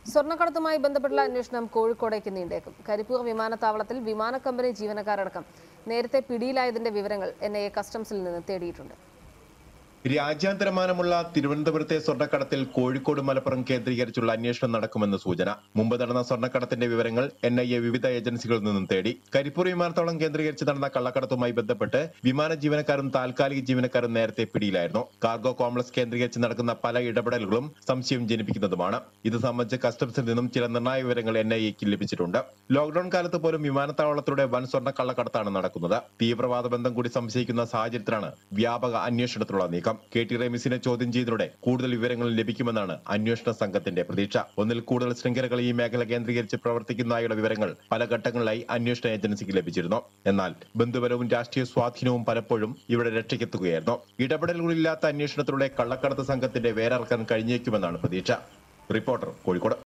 സ്വർണ്ണക്കടത്തുമായി ബന്ധപ്പെട്ടുള്ള അന്വേഷണം കോഴിക്കോടേക്ക് നീണ്ടേക്കും കരിപ്പൂർ വിമാനത്താവളത്തിൽ വിമാന കമ്പനി ജീവനക്കാരടക്കം നേരത്തെ പിടിയിലായതിന്റെ വിവരങ്ങൾ എൻ ഐ എ കസ്റ്റംസിൽ നിന്ന് തേടിയിട്ടുണ്ട് രാജ്യാന്തരമാനമുള്ള തിരുവനന്തപുരത്തെ സ്വർണ്ണക്കടത്തിൽ കോഴിക്കോട് മലപ്പുറം കേന്ദ്രീകരിച്ചുള്ള അന്വേഷണം നടക്കുമെന്ന് സൂചന മുമ്പ് നടന്ന സ്വർണ്ണക്കടത്തിന്റെ വിവരങ്ങൾ എൻ ഐ എ വിവിധ ഏജൻസികളിൽ നിന്നും തേടി കരിപ്പൂർ വിമാനത്താവളം കേന്ദ്രീകരിച്ച് നടന്ന കള്ളക്കടത്തുമായി ബന്ധപ്പെട്ട് വിമാന ജീവനക്കാരും താൽക്കാലിക ജീവനക്കാരും നേരത്തെ പിടിയിലായിരുന്നു കാർഗോ കോംപ്ലക്സ് കേന്ദ്രീകരിച്ച് നടക്കുന്ന പല ഇടപെടലുകളും സംശയം ജനിപ്പിക്കുന്നതുമാണ് ഇത് സംബന്ധിച്ച് കസ്റ്റംസിൽ നിന്നും ചില നിർണായക വിവരങ്ങൾ എൻ ഐ എക്ക് ലഭിച്ചിട്ടുണ്ട് ലോക്ഡൌൺ കാലത്ത് പോലും വിമാനത്താവളത്തിലൂടെ വൻ സ്വർണ്ണ കള്ളക്കടത്താണ് നടക്കുന്നത് തീവ്രവാദ ബന്ധം കൂടി സംശയിക്കുന്ന സാഹചര്യത്തിലാണ് വ്യാപക അന്വേഷണത്തിലുള്ള നീക്കം കെ ടി റെമിസിനെ ചോദ്യം ചെയ്തതോടെ കൂടുതൽ വിവരങ്ങൾ ലഭിക്കുമെന്നാണ് അന്വേഷണ സംഘത്തിന്റെ പ്രതീക്ഷ ഒന്നിൽ കൂടുതൽ ശൃംഖലകൾ ഈ മേഖല കേന്ദ്രീകരിച്ച് പ്രവർത്തിക്കുന്നതായുള്ള വിവരങ്ങൾ പല ഘട്ടങ്ങളിലായി അന്വേഷണ ഏജൻസിക്ക് ലഭിച്ചിരുന്നു എന്നാൽ ബന്ധുബലവും രാഷ്ട്രീയ സ്വാധീനവും പലപ്പോഴും ഇവിടെ രക്ഷയ്ക്കെത്തുകയായിരുന്നു ഇടപെടലുകളില്ലാത്ത അന്വേഷണത്തിലൂടെ കള്ളക്കടത്ത് സംഘത്തിന്റെ വേരറക്കാൻ കഴിഞ്ഞേക്കുമെന്നാണ് പ്രതീക്ഷ റിപ്പോർട്ടർ കോഴിക്കോട്